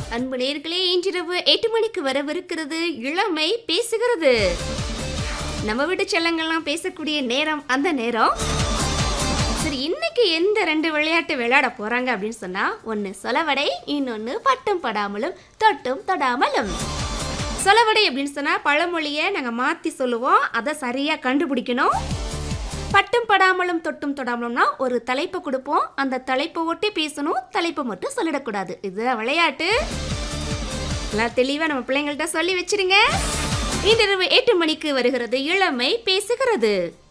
அன்பு நேர்களே இன்றிரவு எட்டு மணிக்கு வரவிருக்கிறது இளமை பேசுகிறது நம்ம வீட்டு செல்லங்கள்லாம் பேசக்கூடிய நேரம் அந்த நேரம் சரி இன்னைக்கு எந்த ரெண்டு விளையாட்டு விளையாட போறாங்க அப்படின்னு சொன்னா ஒன்னு சொலவடை இன்னொன்னு பட்டும் படாமலும் தொட்டும் தொடாமலும் சொலவடை அப்படின்னு சொன்னா பழமொழியை நாங்க மாத்தி சொல்லுவோம் அதை சரியா கண்டுபிடிக்கணும் பட்டும் படாமலும் தொட்டும் தொடாமலும்னா ஒரு தலைப்பை கொடுப்போம் அந்த தலைப்பை ஒட்டி பேசணும் தலைப்பை மட்டும் சொல்லிடக்கூடாது இது விளையாட்டு எல்லாம் தெளிவாக நம்ம பிள்ளைங்கள்ட்ட சொல்லி வச்சிருங்க இன்றிரவு எட்டு மணிக்கு வருகிறது இளமை பேசுகிறது